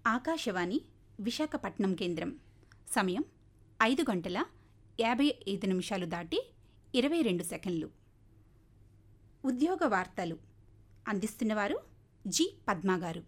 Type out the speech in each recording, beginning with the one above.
ఆకాశవాణి విశాఖపట్నం కేంద్రం సమయం ఐదు గంటల యాభై ఐదు నిమిషాలు దాటి ఇరవై రెండు సెకండ్లు ఉద్యోగ వార్తలు అందిస్తున్నవారు జి పద్మా గారు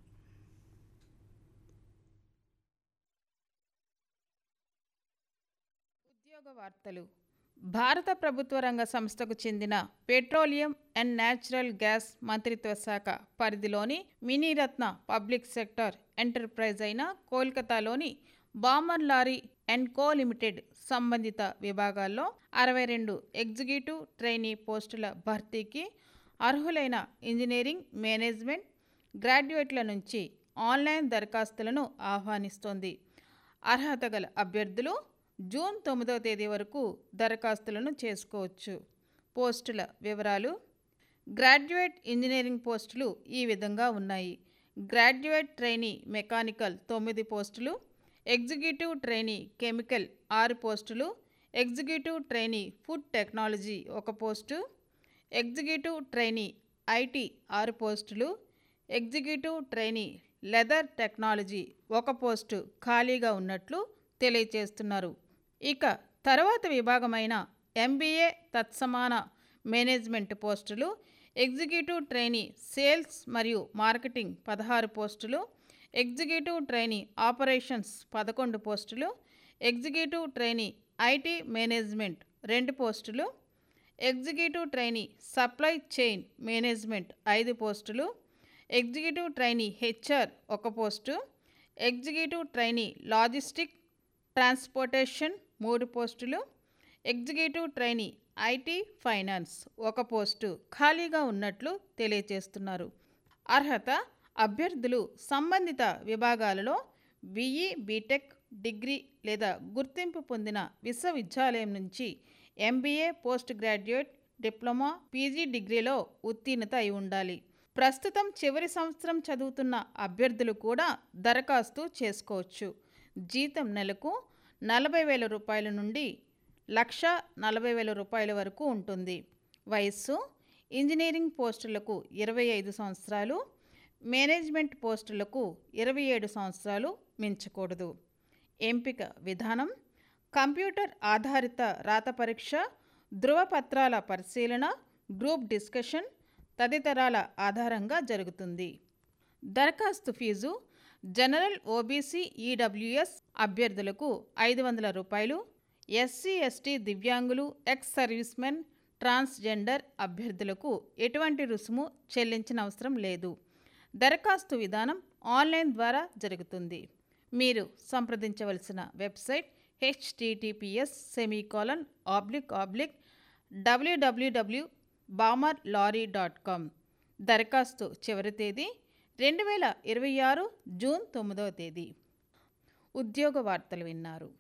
ఉద్యోగ వార్తలు భారత ప్రభుత్వ రంగ సంస్థకు చెందిన పెట్రోలియం అండ్ న్యాచురల్ గ్యాస్ మంత్రిత్వ శాఖ పరిధిలోని మినీరత్న పబ్లిక్ సెక్టర్ ఎంటర్ప్రైజ్ అయిన కోల్కతాలోని Balmer Lawrie and co limited సంబంధిత విభాగాల్లో అరవై రెండు ఎగ్జిక్యూటివ్ ట్రైనీ పోస్టుల భర్తీకి అర్హులైన ఇంజనీరింగ్ మేనేజ్మెంట్ గ్రాడ్యుయేట్ల నుంచి ఆన్లైన్ దరఖాస్తులను ఆహ్వానిస్తోంది అర్హత గల అభ్యర్థులు జూన్ తొమ్మిదవ తేదీ వరకు దరఖాస్తులను చేసుకోవచ్చు పోస్టుల వివరాలు గ్రాడ్యుయేట్ ఇంజనీరింగ్ పోస్టులు ఈ విధంగా ఉన్నాయి గ్రాడ్యుయేట్ ట్రైనీ మెకానికల్ తొమ్మిది పోస్టులు ఎగ్జిక్యూటివ్ ట్రైనీ కెమికల్ ఆరు పోస్టులు ఎగ్జిక్యూటివ్ ట్రైనీ ఫుడ్ టెక్నాలజీ ఒక పోస్టు ఎగ్జిక్యూటివ్ ట్రైనీ ఐటీ ఆరు పోస్టులు ఎగ్జిక్యూటివ్ ట్రైనీ లెదర్ టెక్నాలజీ ఒక పోస్టు ఖాళీగా ఉన్నట్లు తెలియచేస్తున్నారు ఇక తర్వాత విభాగమైన ఎంబీఏ తత్సమాన మేనేజ్మెంట్ పోస్టులు ఎగ్జిక్యూటివ్ ట్రైనీ సేల్స్ మరియు మార్కెటింగ్ పదహారు పోస్టులు ఎగ్జిక్యూటివ్ ట్రైనీ ఆపరేషన్స్ పదకొండు పోస్టులు ఎగ్జిక్యూటివ్ ట్రైనీ ఐటీ మేనేజ్మెంట్ రెండు పోస్టులు executive trainee supply chain management ఐదు పోస్టులు ఎగ్జిక్యూటివ్ ట్రైనీ హెచ్ఆర్ ఒక పోస్టు ఎగ్జిక్యూటివ్ ట్రైనీ లాజిస్టిక్ ట్రాన్స్పోర్టేషన్ మూడు పోస్టులు ఎగ్జిక్యూటివ్ ట్రైనీ ఐటీ ఫైనాన్స్ ఒక పోస్టు ఖాళీగా ఉన్నట్లు తెలియజేస్తున్నారు అర్హత అభ్యర్థులు సంబంధిత విభాగాలలో బిఈ బీటెక్ డిగ్రీ లేదా గుర్తింపు పొందిన విశ్వవిద్యాలయం నుంచి MBA post graduate diploma PG డిగ్రీలో ఉత్తీర్ణత అయి ఉండాలి ప్రస్తుతం చివరి సంవత్సరం చదువుతున్న అభ్యర్థులు కూడా దరఖాస్తు చేసుకోవచ్చు జీతం నెలకు నలభై వేల రూపాయల నుండి లక్ష నలభై వేల రూపాయల వరకు ఉంటుంది వయస్సు ఇంజనీరింగ్ పోస్టులకు ఇరవై ఐదు సంవత్సరాలు మేనేజ్మెంట్ పోస్టులకు ఇరవై ఏడు సంవత్సరాలు మించకూడదు ఎంపిక విధానం కంప్యూటర్ ఆధారిత రాత పరీక్ష ధృవపత్రాల పరిశీలన గ్రూప్ డిస్కషన్ తదితరాల ఆధారంగా జరుగుతుంది దరఖాస్తు ఫీజు జనరల్ ఓబీసీ ఈడబ్ల్యూఎస్ అభ్యర్థులకు ఐదు వందల రూపాయలు ఎస్సీ ఎస్టీ దివ్యాంగులు ఎక్స్ సర్వీస్మెన్ ట్రాన్స్జెండర్ అభ్యర్థులకు ఎటువంటి రుసుము చెల్లించిన అవసరం లేదు దరఖాస్తు విధానం ఆన్లైన్ ద్వారా జరుగుతుంది మీరు సంప్రదించవలసిన website HTTPS semicolon oblique oblique WWW Balmer Lawrie dot com దరఖాస్తు చివరి తేదీ రెండు వేల ఇరవై ఆరు జూన్ తొమ్మిదవ తేదీ ఉద్యోగ వార్తలు విన్నారు